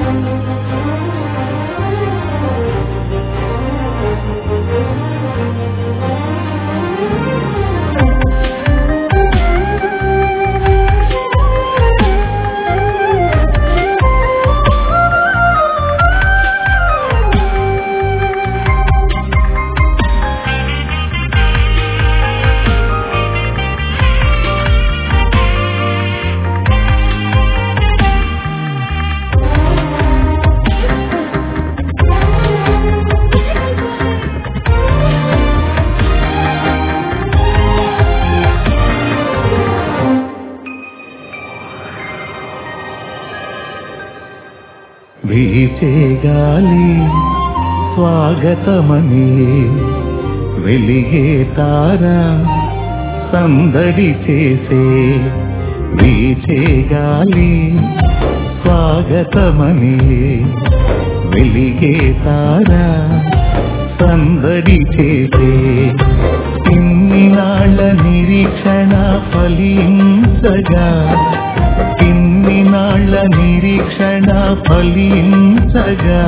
వీచే గాలి స్వాగతమని వెలిగే తార సందడి చేసే వీచే గాలి స్వాగతమని వెలిగే తార సందడి చేసే ఇన్ని నాళ్ళ నిరీక్షణ ఫలించగా ఇన్ని నాళ్ళ నిరీక్షణ ఫలించగా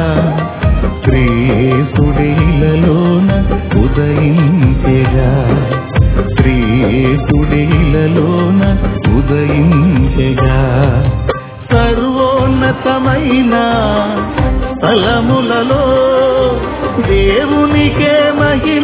శ్రీసుడేలలోన ఉదయించెగా శ్రీసుడేలలోన ఉదయించెగా సర్వోన్నతమైన స్థలములలో దేవునికే మహిమ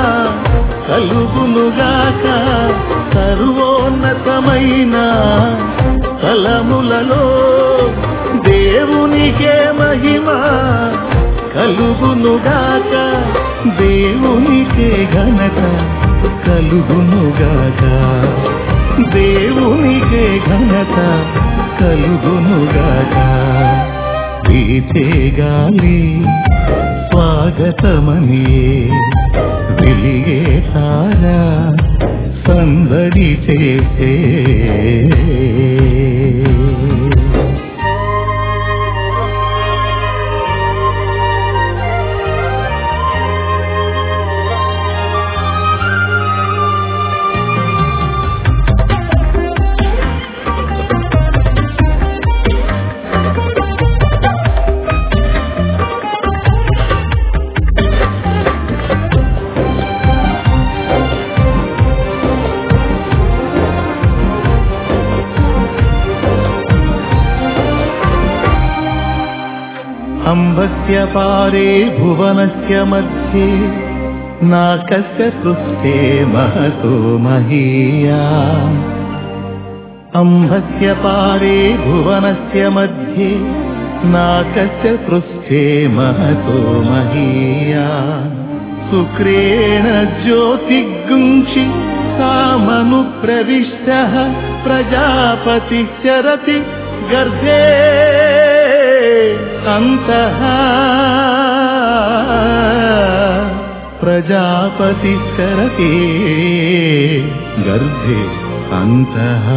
కలుగునుగాక సర్వోన్నతమైన స్థలములలో దేవునికే మహిమ కలుగునుగాక దేవునికే ఘనత కలుగునుగాక దేవునికే ఘనత కలుగునుగాక వీచే గాలి స్వాగతమని వెలిగే తారా సందడి చేసే अम्बस्य पारे भुवनस्य मध्ये नाकस्य सृष्टे महतो महीया अम्भस्य पारे भुवनस्य मध्ये नाकस्य पृष्ठे महतो महीया शुक्रेण ज्योतिगुंषि सामनुप्रविष्टः प्रजापतिः चरति गर्भे अन्तः प्रजापतिः चरति गर्भे अन्तः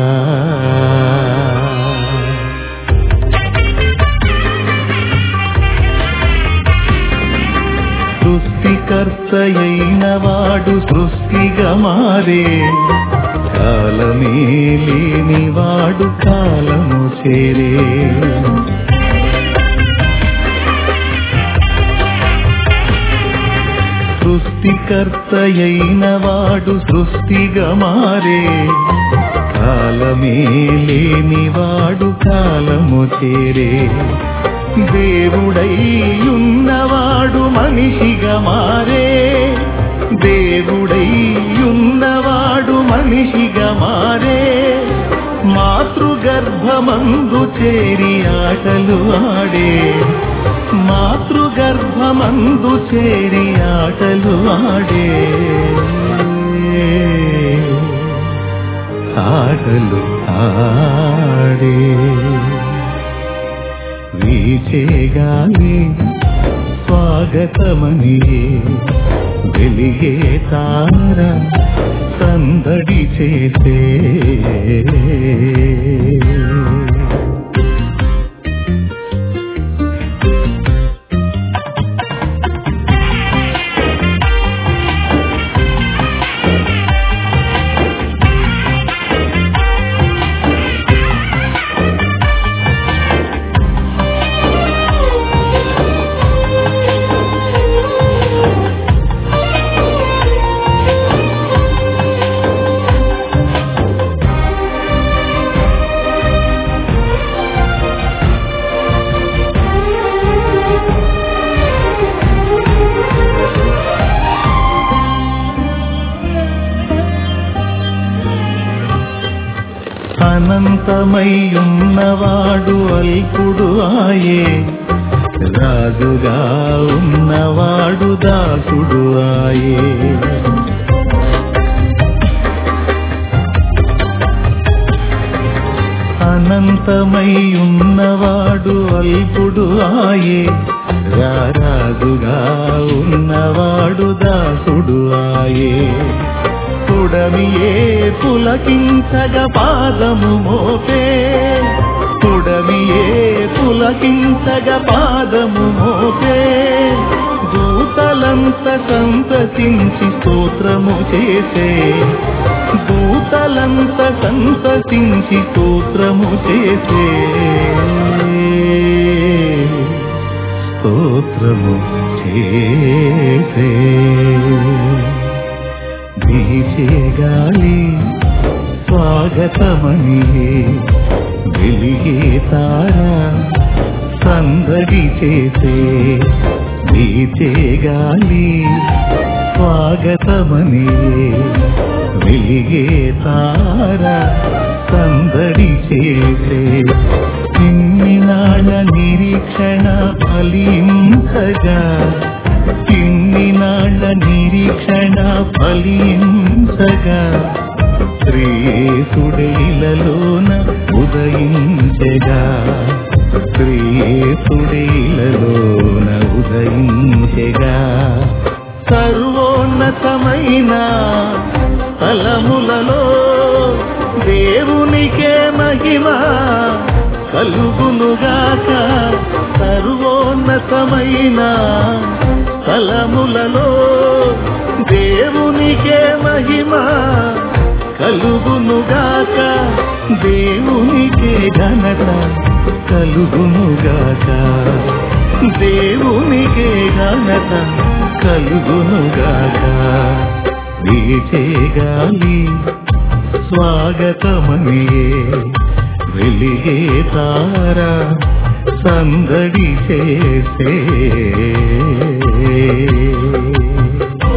సృష్టికర్తయైన వాడు సృష్టిగా మారే కాలమే లేని వాడు కాలము చేరే సృష్టికర్తయైన వాడు సృష్టిగా మారే కాలమే లేని వాడు కాలము చేరే దేవుడై ఉన్నవాడు మనిషిగా మారే దేవుడై ఉన్నవాడు మనిషిగా మారే మాతృగర్భమందు చేరి ఆటలు ఆడే మాతృగర్భమందు చేరి ఆటలు ఆడే ఆటలు ఆడే వీచే గాలి స్వాగతమని వెలిగే తార సందడి చేసే అనంతమై ఉన్నవాడు అల్పుడు ఆయే రాజుగా ఉన్నవాడు దాసుడు ఆయే అనంతమై ఉన్నవాడు అల్పుడు ఆయే రారాజుగా ఉన్నవాడు దాసుడు ఆయే పుడమియే పులకించగ పాదము మోపే పుడమియే పులకించగ పాదము మోపే దూతలంత సంతసించి స్తోత్రము చేసే దూతలంత సంతసించి స్తోత్రము చేసే స్తోత్రము చేసే వీచే గాలి స్వాగతమని వెలిగే తారా సందడి చేసే వీచే గాలి స్వాగతమని వెలిగే తారా సందడి చేసే ఇన్ని నాళ్ళ నిరీక్షణ ఫలించగా ఇన్ని నాళ్ళ నిరీక్షణ ఫలించగా శ్రీసుడైలలోన ఉదయించగా శ్రీసుడైలలోన ఉదయించగా సర్వోన్నతమైన తలములలో దేవునికే మహిమ కలుగునుగాక సర్వోన్నతమైన తలములలో దేవునికే మహిమ కలుగునుగాక దేవునికే ఘనత కలుగునుగాక దేవునికే ఘనత కలుగునుగాక వీచే గాలి స్వాగతమనియే వెలిగే తారా సందడి చేసే